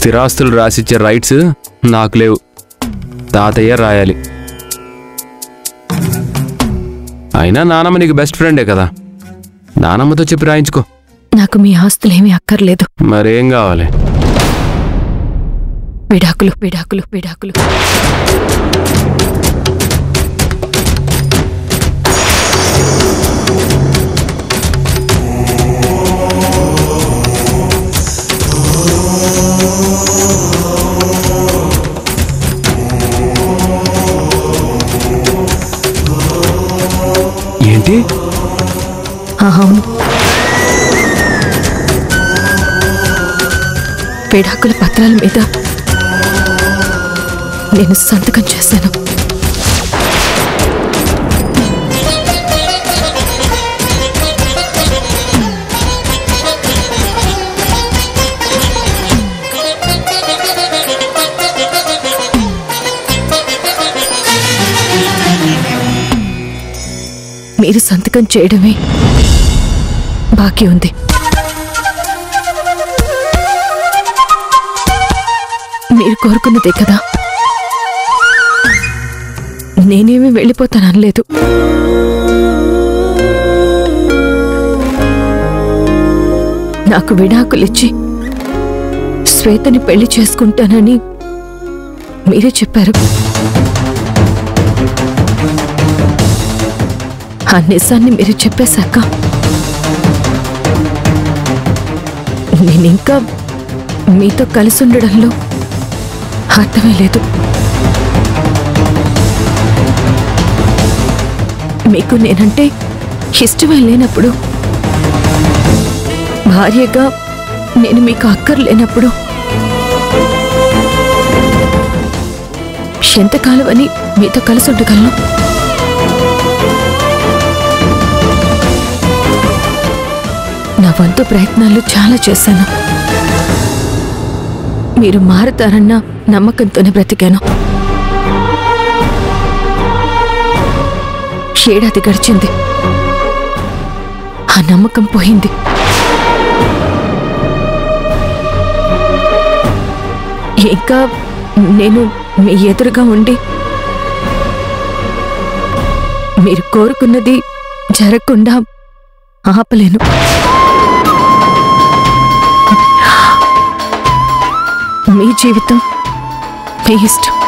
స్థిరాస్తులు రాసిచ్చే రైట్స్ నాకు లేవు తాతయ్య రాయాలి అయినా నానమ్మ నీకు బెస్ట్ ఫ్రెండే కదా నానమ్మతో చెప్పి రాయించుకో నాకు మీ ఆస్తులేమీ అక్కర్లేదు మరేం కావాలి విడాకులు విడాకులు విడాకులు ఏంటి ఆ, అవును విడాకుల పత్రాల మీద నేను సంతకం చేశాను మీరు సంతకం చేయడమే బాకీ ఉంది మీరు కోరుకున్నదే కదా నేనేమీ వెళ్ళిపోతాననలేదు నాకు విడాకులిచ్చి శ్వేతని పెళ్లి చేసుకుంటానని మీరే చెప్పారు ఆ నిజాన్ని మీరు చెప్పేశాక నేనింకా మీతో కలిసి ఉండడంలో అర్థమే లేదు మీకు నేనంటే ఇష్టమే లేనప్పుడు భార్యగా నేను మీకు అక్కర్లేనప్పుడు ఎంతకాలం అని మీతో కలిసి ఉండగలను నా వంతు ప్రయత్నాలు చాలా చేశాను మీరు మారుతారన్న నమ్మకంతోనే బ్రతికాను ఏడాది గడిచింది ఆ నమ్మకం పోయింది ఇంకా నేను మీ ఎదురుగా ఉండి మీరు కోరుకున్నది జరగకుండా ఆపలేను మీ జీవితం మీ ఇష్టం